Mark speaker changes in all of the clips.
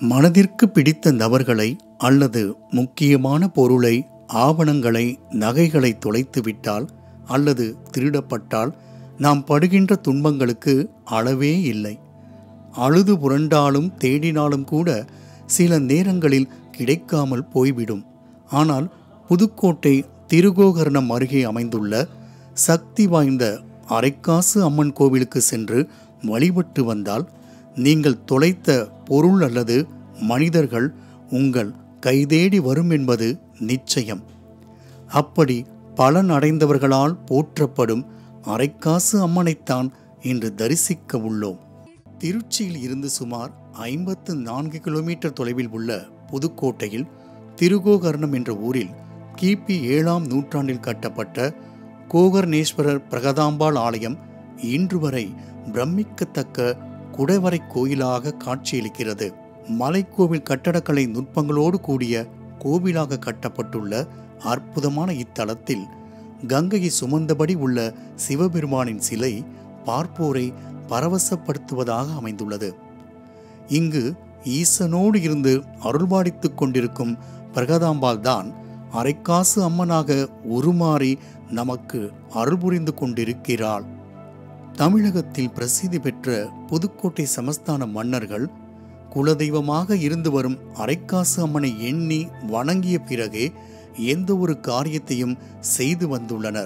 Speaker 1: மனதிற்கு பிடித்த நபர்களை அல்லது முக்கியமான பொருளை ஆவணங்களை நகைகளை தொலைத்துவிட்டால் அல்லது திருடப்பட்டால் நாம் படுகின்ற துன்பங்களுக்கு அளவே இல்லை அழுது புரண்டாலும் தேடினாலும் கூட சில நேரங்களில் கிடைக்காமல் போய்விடும் ஆனால் புதுக்கோட்டை திருகோகர்ணம் அருகே அமைந்துள்ள சக்தி வாய்ந்த அரைக்காசு அம்மன் கோவிலுக்கு சென்று வழிபட்டு வந்தால் நீங்கள் தொலைத்த பொருள் அல்லது மனிதர்கள் உங்கள் கைதேடி வரும் என்பது நிச்சயம் அப்படி பலன் அடைந்தவர்களால் போற்றப்படும் அரைக்காசு அம்மனைத்தான் இன்று தரிசிக்க உள்ளோம் திருச்சியில் இருந்து சுமார் ஐம்பத்து நான்கு கிலோமீட்டர் தொலைவில் உள்ள புதுக்கோட்டையில் திருகோகர்ணம் என்ற ஊரில் கிபி ஏழாம் நூற்றாண்டில் கட்டப்பட்ட கோகர்ணேஸ்வரர் பிரகதாம்பாள் ஆலயம் இன்று வரை பிரமிக்கத்தக்க குடைவரை கோயிலாக காட்சியளிக்கிறது மலைக்கோவில் கட்டடக்கலை நுட்பங்களோடு கூடிய கோவிலாக கட்டப்பட்டுள்ள அற்புதமான இத்தலத்தில் கங்கையை சுமந்தபடி உள்ள சிவபெருமானின் சிலை பார்ப்போரை பரவசப்படுத்துவதாக அமைந்துள்ளது இங்கு ஈசனோடு இருந்து அருள்பாடித்துக் கொண்டிருக்கும் பிரகதாம்பாள் தான் அரைக்காசு அம்மனாக உருமாறி நமக்கு அருள் புரிந்து கொண்டிருக்கிறாள் தமிழகத்தில் பிரசித்தி பெற்ற புதுக்கோட்டை சமஸ்தான மன்னர்கள் குலதெய்வமாக இருந்து வரும் அரைக்காசு அம்மனை எண்ணி வணங்கிய பிறகே எந்த ஒரு காரியத்தையும் செய்து வந்துள்ளனர்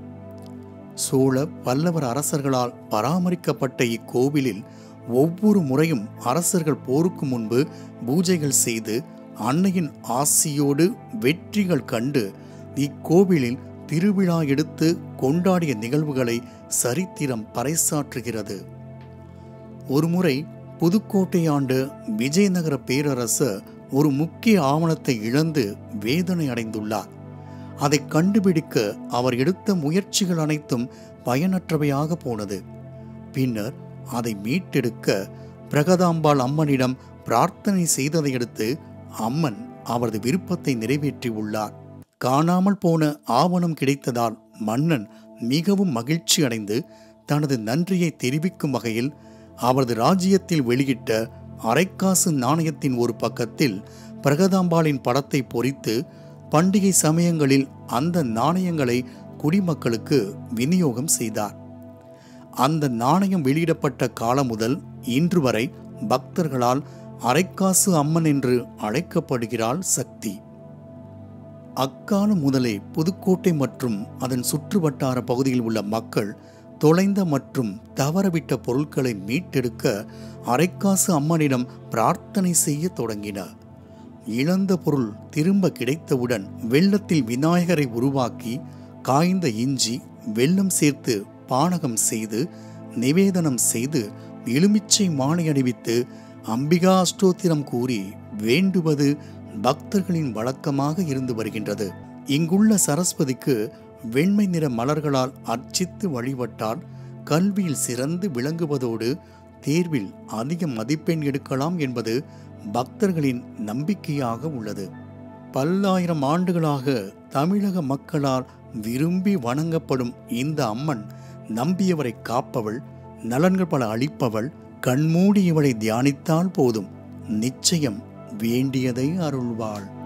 Speaker 1: சோழ பல்லவர் அரசர்களால் பராமரிக்கப்பட்ட இக்கோவிலில் ஒவ்வொரு முறையும் அரசர்கள் போருக்கு முன்பு பூஜைகள் செய்து அன்னையின் ஆசியோடு வெற்றிகள் கண்டு இக்கோவிலில் திருவிழா எடுத்து கொண்டாடிய நிகழ்வுகளை சரித்திரம் பறைசாற்றுகிறது ஒருமுறை புதுக்கோட்டை ஆண்ட விஜயநகர பேரரசர் ஒரு முக்கிய ஆவணத்தை இழந்து வேதனை அடைந்துள்ளார் அதை கண்டுபிடிக்க அவர் எடுத்த முயற்சிகள் அனைத்தும் பயனற்றவையாக போனது பின்னர் அதை மீட்டெடுக்க பிரகதாம்பாள் அம்மனிடம் பிரார்த்தனை செய்ததையடுத்து அம்மன் அவரது விருப்பத்தை நிறைவேற்றி உள்ளார் காணாமல் போன ஆவணம் கிடைத்ததால் மன்னன் மிகவும் மகிழ்ச்சி அடைந்து தனது நன்றியை தெரிவிக்கும் வகையில் அவரது ராஜ்யத்தில் வெளியிட்ட அரைக்காசு நாணயத்தின் ஒரு பக்கத்தில் பிரகதாம்பாளின் படத்தை பொறித்து பண்டிகை சமயங்களில் அந்த நாணயங்களை குடிமக்களுக்கு விநியோகம் செய்தார் அந்த நாணயம் வெளியிடப்பட்ட காலம் முதல் இன்று வரை பக்தர்களால் அரைக்காசு அம்மன் என்று அழைக்கப்படுகிறாள் சக்தி அக்காலம் முதலே புதுக்கோட்டை மற்றும் அதன் சுற்று வட்டார பகுதியில் உள்ள மக்கள் தொலைந்த மற்றும் தவறவிட்ட பொருட்களை மீட்டெடுக்க அரைக்காசு அம்மனிடம் பிரார்த்தனை செய்ய தொடங்கினர் இழந்த பொருள் திரும்ப கிடைத்தவுடன் வெள்ளத்தில் விநாயகரை உருவாக்கி காய்ந்த இஞ்சி வெள்ளம் சேர்த்து பானகம் செய்து நிவேதனம் செய்து எலுமிச்சை மாலை அணிவித்து அம்பிகா அஷ்டோத்திரம் கூறி வேண்டுவது பக்தர்களின் வழக்கமாக இருந்து வருகின்றது இங்குள்ள சரஸ்வதிக்கு வெண்மை நிற மலர்களால் அர்ச்சித்து வழிபட்டால் கல்வியில் சிறந்து விளங்குவதோடு தேர்வில் அதிக மதிப்பெண் எடுக்கலாம் என்பது பக்தர்களின் நம்பிக்கையாக உள்ளது பல்லாயிரம் ஆண்டுகளாக தமிழக மக்களால் விரும்பி வணங்கப்படும் இந்த அம்மன் நம்பியவரை காப்பவள் நலன்கள் பல அளிப்பவள் கண்மூடி இவளை தியானித்தால் போதும் நிச்சயம் வேண்டியதை அருள்வாள்